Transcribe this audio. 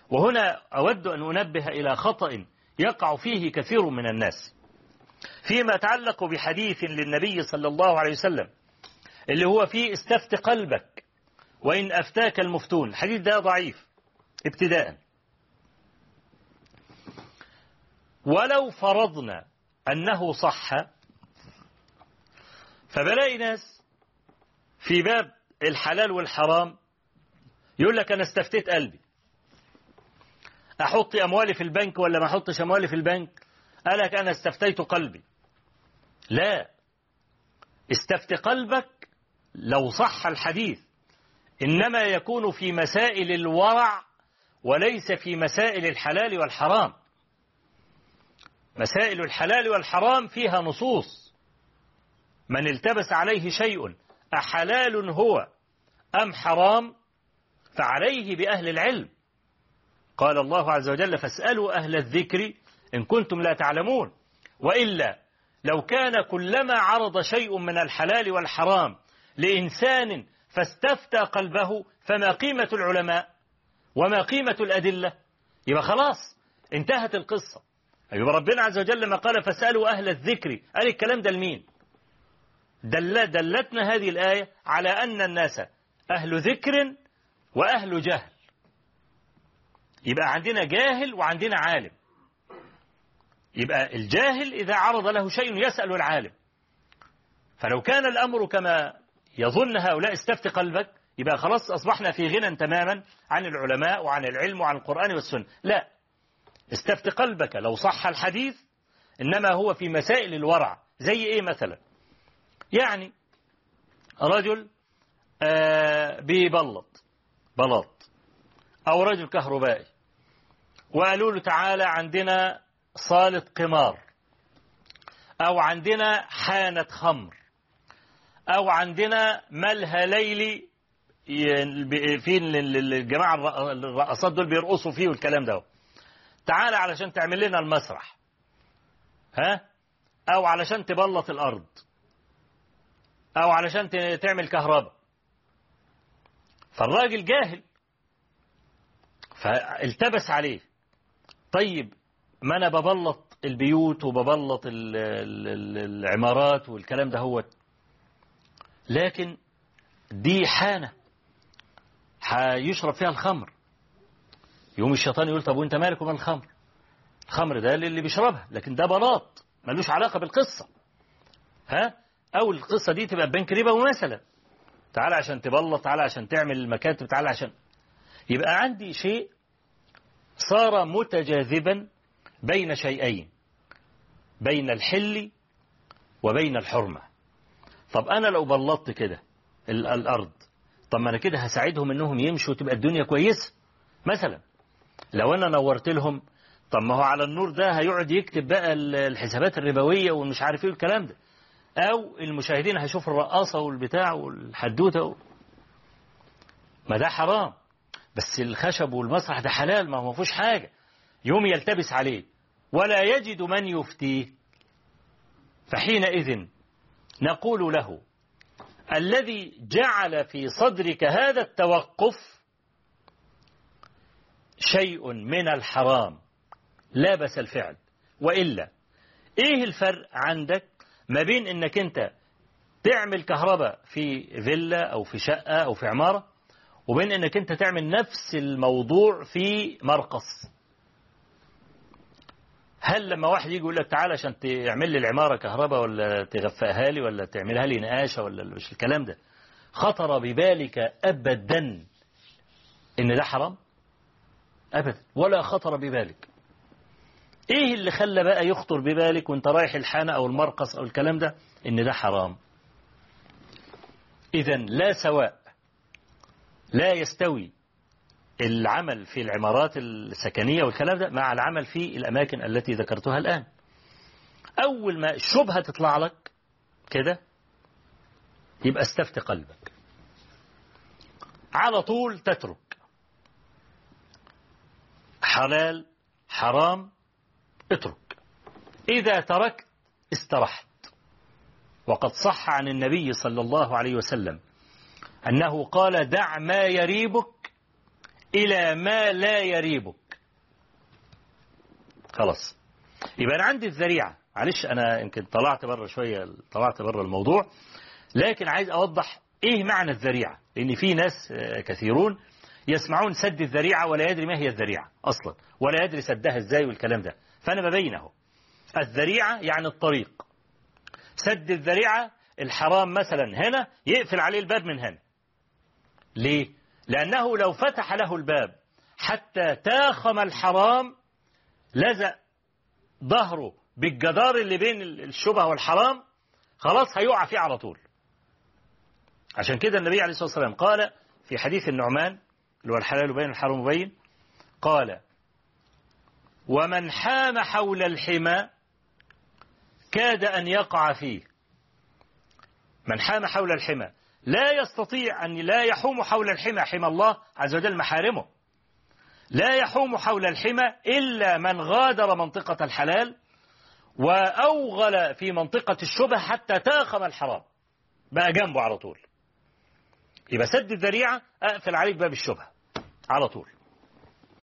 وهنا أود أن أنبه إلى خطأ يقع فيه كثير من الناس فيما يتعلق بحديث للنبي صلى الله عليه وسلم اللي هو فيه استفت قلبك وإن أفتاك المفتون الحديث ده ضعيف ابتداء ولو فرضنا أنه صح فبلاقي ناس في باب الحلال والحرام يقول لك أنا استفتيت قلبي أحط أموالي في البنك ولا ما أحطش أموالي في البنك قال لك أنا استفتيت قلبي لا استفت قلبك لو صح الحديث إنما يكون في مسائل الورع وليس في مسائل الحلال والحرام مسائل الحلال والحرام فيها نصوص من التبس عليه شيء أحلال هو أم حرام فعليه بأهل العلم قال الله عز وجل فاسألوا أهل الذكر إن كنتم لا تعلمون وإلا لو كان كلما عرض شيء من الحلال والحرام لإنسان فاستفتى قلبه فما قيمة العلماء وما قيمة الأدلة يبقى خلاص انتهت القصة يبقى ربنا عز وجل لما قال فاسألوا أهل الذكر قال الكلام ده لمين دل دلتنا هذه الآية على أن الناس أهل ذكر وأهل جهل يبقى عندنا جاهل وعندنا عالم يبقى الجاهل إذا عرض له شيء يسأل العالم فلو كان الأمر كما يظن هؤلاء استفت قلبك يبقى خلاص أصبحنا في غنى تماما عن العلماء وعن العلم وعن القرآن والسنة لا استفت قلبك لو صح الحديث إنما هو في مسائل الورع زي إيه مثلا يعني رجل آه بيبلط بلاط أو رجل كهربائي وقالوا له تعالى عندنا صالة قمار أو عندنا حانة خمر أو عندنا ملهى ليلي في الجماعة الرقصات دول بيرقصوا فيه والكلام ده تعالى علشان تعمل لنا المسرح ها أو علشان تبلط الأرض أو علشان تعمل كهرباء فالراجل جاهل فالتبس عليه طيب ما أنا ببلط البيوت وببلط ال ال ال العمارات والكلام ده هو لكن دي حانة هيشرب فيها الخمر يوم الشيطان يقول طب وانت مالك ومال الخمر الخمر ده اللي بيشربها لكن ده بلاط ملوش علاقة بالقصة ها أو القصة دي تبقى بنك ربا مثلا تعالى عشان تبلط تعالى عشان تعمل المكاتب تعالى عشان يبقى عندي شيء صار متجاذبا بين شيئين بين الحل وبين الحرمة طب أنا لو بلطت كده الأرض طب ما أنا كده هساعدهم إنهم يمشوا وتبقى الدنيا كويسة مثلا لو أنا نورت لهم طب ما هو على النور ده هيقعد يكتب بقى الحسابات الربوية ومش عارف ايه الكلام ده أو المشاهدين هيشوفوا الرقاصة والبتاع والحدوتة و... ما ده حرام بس الخشب والمسرح ده حلال ما هو ما فيهوش حاجة يوم يلتبس عليه ولا يجد من يفتيه فحينئذ نقول له الذي جعل في صدرك هذا التوقف شيء من الحرام لا بس الفعل وإلا إيه الفرق عندك ما بين إنك أنت تعمل كهرباء في فيلا أو في شقة أو في عمارة وبين إنك أنت تعمل نفس الموضوع في مرقص هل لما واحد يجي يقول لك تعالى عشان تعمل لي العمارة كهرباء ولا تغفقها لي ولا تعملها لي نقاشة ولا مش الكلام ده خطر ببالك أبدا إن ده حرام أبدا ولا خطر ببالك إيه اللي خلى بقى يخطر ببالك وانت رايح الحانة أو المرقص أو الكلام ده إن ده حرام إذا لا سواء لا يستوي العمل في العمارات السكنية والكلام ده مع العمل في الأماكن التي ذكرتها الآن أول ما الشبهة تطلع لك كده يبقى استفت قلبك على طول تترك حلال حرام اترك إذا تركت استرحت وقد صح عن النبي صلى الله عليه وسلم أنه قال دع ما يريبك إلى ما لا يريبك خلاص يبقى أنا عندي الذريعة معلش أنا يمكن طلعت بره شوية طلعت بره الموضوع لكن عايز أوضح إيه معنى الذريعة لأن في ناس كثيرون يسمعون سد الذريعة ولا يدري ما هي الذريعة أصلا ولا يدري سدها إزاي والكلام ده فأنا ببينه الذريعة يعني الطريق سد الذريعة الحرام مثلا هنا يقفل عليه الباب من هنا ليه؟ لأنه لو فتح له الباب حتى تاخم الحرام لزق ظهره بالجدار اللي بين الشبهة والحرام خلاص هيقع فيه على طول عشان كده النبي عليه الصلاة والسلام قال في حديث النعمان اللي هو الحلال بين الحرام بين قال ومن حام حول الحمى كاد أن يقع فيه من حام حول الحمى لا يستطيع أن لا يحوم حول الحمى حمى الله عز وجل محارمه لا يحوم حول الحمى إلا من غادر منطقة الحلال وأوغل في منطقة الشبه حتى تاخم الحرام بقى جنبه على طول يبقى سد الذريعة أقفل عليك باب الشبهة على طول